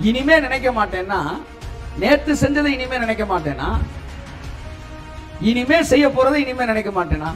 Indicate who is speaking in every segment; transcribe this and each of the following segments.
Speaker 1: இனிமே நினைக்க மாட்டேன்னா நேத்து செஞ்சதை இனிமே நினைக்க மாட்டேனா இனிமே செய்ய போறதை இனிமே நினைக்க மாட்டேனா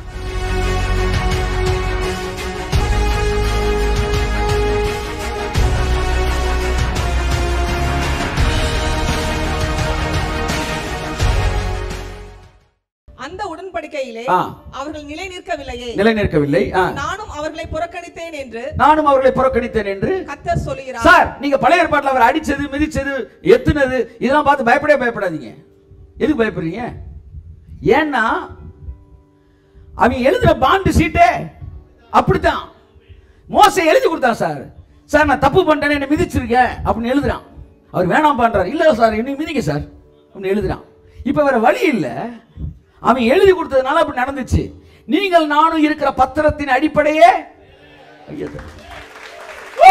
Speaker 2: அந்த உடன்படிக்கையிலே
Speaker 1: ஆ.
Speaker 2: அவர்கள் நிலை நிற்கவில்லையே
Speaker 1: நிலை நிற்கவில்லை ஆ.
Speaker 2: நானும் அவர்களை புறக்கணித்தேன் என்று
Speaker 1: நானும் அவர்களை புறக்கணித்தேன் என்று
Speaker 2: கத்தர் சொல்லுகிறார்
Speaker 1: சார் நீங்க பழைய ஏற்பாட்டில் அவர் அடிச்சது மிதிச்சது எத்துனது இதெல்லாம் பார்த்து பயப்படவே பயப்படாதீங்க எதுக்கு பயப்படுறீங்க ஏன்னா அவங்க எழுதுற பாண்டு சீட்டே அப்படித்தான் மோசை எழுதி கொடுத்தான் சார் சார் நான் தப்பு பண்ணிட்டேன் என்ன மிதிச்சிருக்கேன் அப்படின்னு எழுதுறான் அவர் வேணாம் பண்றாரு இல்ல சார் இன்னும் மிதிங்க சார் அப்படின்னு எழுதுறான் இப்ப வேற வழி இல்ல அவன் எழுதி கொடுத்ததுனால அப்படி நடந்துச்சு நீங்கள் நானும் இருக்கிற பத்திரத்தின் அடிப்படையே ஐயோ. ஓ!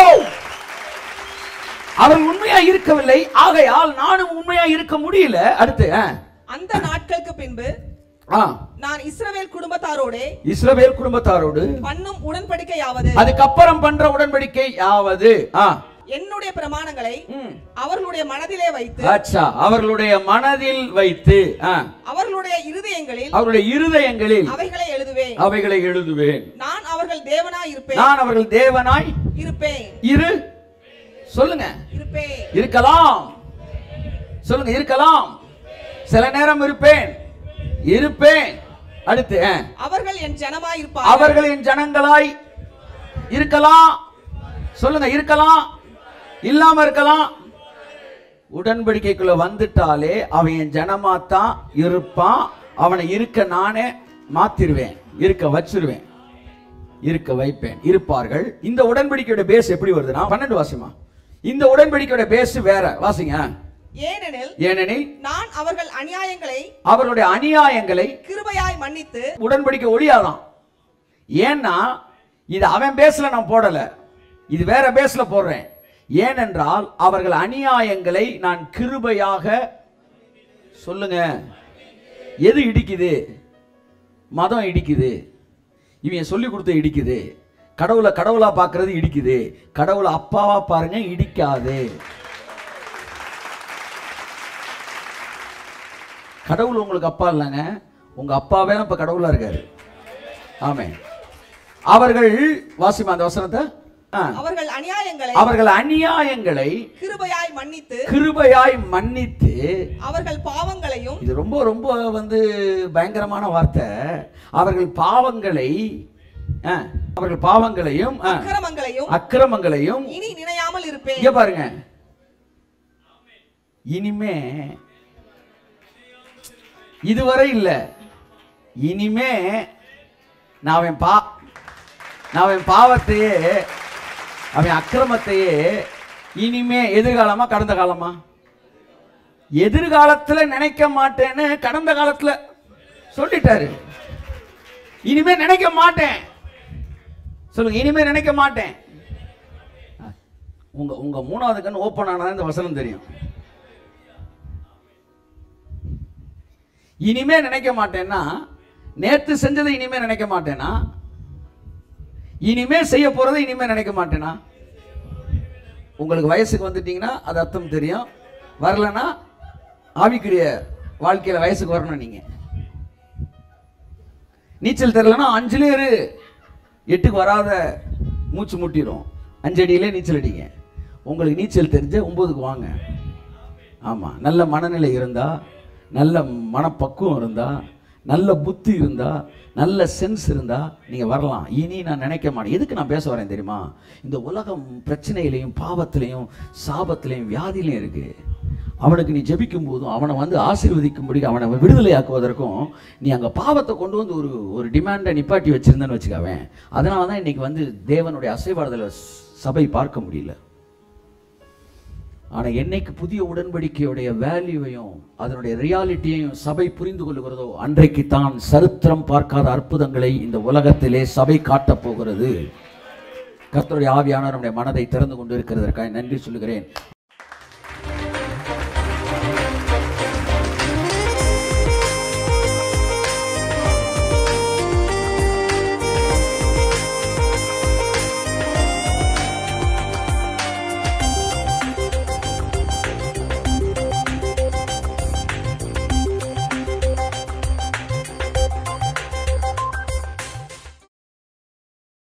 Speaker 1: அவர்கள் உண்மையா இருக்கவில்லை ஆகையால் நானும் உண்மையா இருக்க முடியல அடுத்து ஆ.
Speaker 2: அந்த நாட்களுக்கு பின்பு
Speaker 1: ஆ.
Speaker 2: நான் இஸ்ரவேல் குடும்பத்தாரோடே
Speaker 1: இஸ்ரவேல் குடும்பத்தாரோடு
Speaker 2: பண்ணும் உடன்படிக்கையாவது
Speaker 1: அதுக்கப்புறம் பண்ற உடன்படிக்கை யாவது ஆ.
Speaker 2: என்னுடைய பிரமாணங்களை
Speaker 1: ம்.
Speaker 2: அவர்களுடைய மனதிலே வைத்து
Speaker 1: அச்சா அவர்களுடைய மனதில் வைத்து ஆ.
Speaker 2: அவர்களுடைய இருதயங்களில்
Speaker 1: அவருடைய இருதயங்களில்
Speaker 2: அவைகளை எழுதுவேன்
Speaker 1: அவைகளை எழுதுவேன்
Speaker 2: நான் அவர்கள் தேவனாய் இருப்பேன்
Speaker 1: நான் அவர்கள் தேவனாய்
Speaker 2: இருப்பேன்
Speaker 1: இரு சொல்லுங்க
Speaker 2: இருப்பேன்
Speaker 1: இருக்கலாம் சொல்லுங்க இருக்கலாம் சில நேரம் இருப்பேன் இருப்பேன் அடுத்து ஆ.
Speaker 2: அவர்கள் என் ஜனமாய் இருப்பார்கள்
Speaker 1: அவர்கள் என் ஜனங்களாய் இருக்கலாம் சொல்லுங்க இருக்கலாம் இல்லாம இருக்கலாம் உடன்படிக்கைக்குள்ள வந்துட்டாலே அவன் என் ஜனமாத்தான் இருப்பான் அவனை இருக்க நானே மாத்திருவேன் இருக்க வச்சிருவேன் இருக்க வைப்பேன் இருப்பார்கள் இந்த உடன்படிக்கையோட பேஸ் எப்படி வருதுன்னா பன்னெண்டு வாசிமா இந்த உடன்படிக்கையோட பேஸ் வேற வாசிங்க
Speaker 2: ஏனெனில்
Speaker 1: ஏனெனில்
Speaker 2: நான் அவர்கள் அநியாயங்களை
Speaker 1: அவர்களுடைய அநியாயங்களை
Speaker 2: கிருபையாய் மன்னித்து
Speaker 1: உடன்படிக்கை ஒழியாதான் ஏன்னா இது அவன் பேஸ்ல நான் போடல இது வேற பேஸ்ல போடுறேன் ஏனென்றால் அவர்கள் அநியாயங்களை நான் கிருபையாக சொல்லுங்க எது இடிக்குது மதம் இடிக்குது இவன் சொல்லி கொடுத்த இடிக்குது கடவுளை கடவுளா பார்க்கிறது இடிக்குது கடவுளை அப்பாவா பாருங்க இடிக்காது கடவுள் உங்களுக்கு அப்பா இல்லைங்க உங்க அப்பாவே இப்ப கடவுளா இருக்காரு ஆமே அவர்கள் வாசிமா அந்த வசனத்தை ஆ.
Speaker 2: அவர்கள் அநியாயங்களை
Speaker 1: அவர்கள் அநியாயங்களை
Speaker 2: கிருபையாய் மன்னித்து
Speaker 1: கிருபையாய் மன்னித்து
Speaker 2: அவர்கள் பாவங்களையும்
Speaker 1: இது ரொம்ப ரொம்ப வந்து பயங்கரமான வார்த்தை அவர்கள் பாவங்களை ஆ, அவர்கள் பாவங்களையும் ஆ,
Speaker 2: அக்கிரமங்களையும்
Speaker 1: அக்கிரமங்களையும்
Speaker 2: இனி நினையாமல் இருப்பேன்
Speaker 1: இங்க பாருங்க இனிமே இதுவரை இல்ல இனிமே நான் அவன் பா நான் அவன் பாவத்தையே அவன் அக்கிரமத்தையே இனிமே எதிர்காலமா கடந்த காலமா எதிர்காலத்துல நினைக்க மாட்டேன்னு கடந்த காலத்துல சொல்லிட்டாரு இனிமே நினைக்க மாட்டேன் சொல்லுங்க இனிமே நினைக்க மாட்டேன் உங்க உங்க மூணாவது கண் ஓப்பன் ஆனா இந்த வசனம் தெரியும் இனிமே நினைக்க மாட்டேன்னா நேத்து செஞ்சதை இனிமே நினைக்க மாட்டேனா இனிமே செய்ய போறதை இனிமே நினைக்க மாட்டேனா உங்களுக்கு வயசுக்கு வந்துட்டீங்கன்னா அது அர்த்தம் தெரியும் வரலன்னா ஆவிக்குரிய வாழ்க்கையில வயசுக்கு வரணும் நீங்க நீச்சல் தெரியலன்னா அஞ்சுலேயே இரு எட்டுக்கு வராத மூச்சு முட்டிடும் அஞ்சு அடியிலே நீச்சல் அடிங்க உங்களுக்கு நீச்சல் தெரிஞ்ச ஒன்பதுக்கு வாங்க ஆமாம் நல்ல மனநிலை இருந்தா நல்ல மனப்பக்குவம் இருந்தா நல்ல புத்தி இருந்தா நல்ல சென்ஸ் இருந்தா நீங்க வரலாம் இனி நான் நினைக்க மாட்டேன் எதுக்கு நான் பேச வரேன் தெரியுமா இந்த உலகம் பிரச்சனையிலையும் பாவத்திலையும் சாபத்திலையும் வியாதியிலையும் இருக்கு அவனுக்கு நீ ஜெபிக்கும் போதும் அவனை வந்து ஆசீர்வதிக்கும்படி அவனை விடுதலையாக்குவதற்கும் நீ அங்க பாவத்தை கொண்டு வந்து ஒரு ஒரு டிமாண்டை நிப்பாட்டி வச்சிருந்தேன்னு வச்சுக்காவேன் அதனால தான் இன்னைக்கு வந்து தேவனுடைய அசைவாடுதலை சபை பார்க்க முடியல ஆனா என்னைக்கு புதிய உடன்படிக்கையுடைய வேல்யூவையும் அதனுடைய ரியாலிட்டியையும் சபை புரிந்து கொள்கிறதோ அன்றைக்கு தான் சரித்திரம் பார்க்காத அற்புதங்களை இந்த உலகத்திலே சபை காட்டப் போகிறது கர்த்தருடைய ஆவியானவர் நம்முடைய மனதை திறந்து கொண்டு இருக்கிறதற்காக நன்றி சொல்லுகிறேன்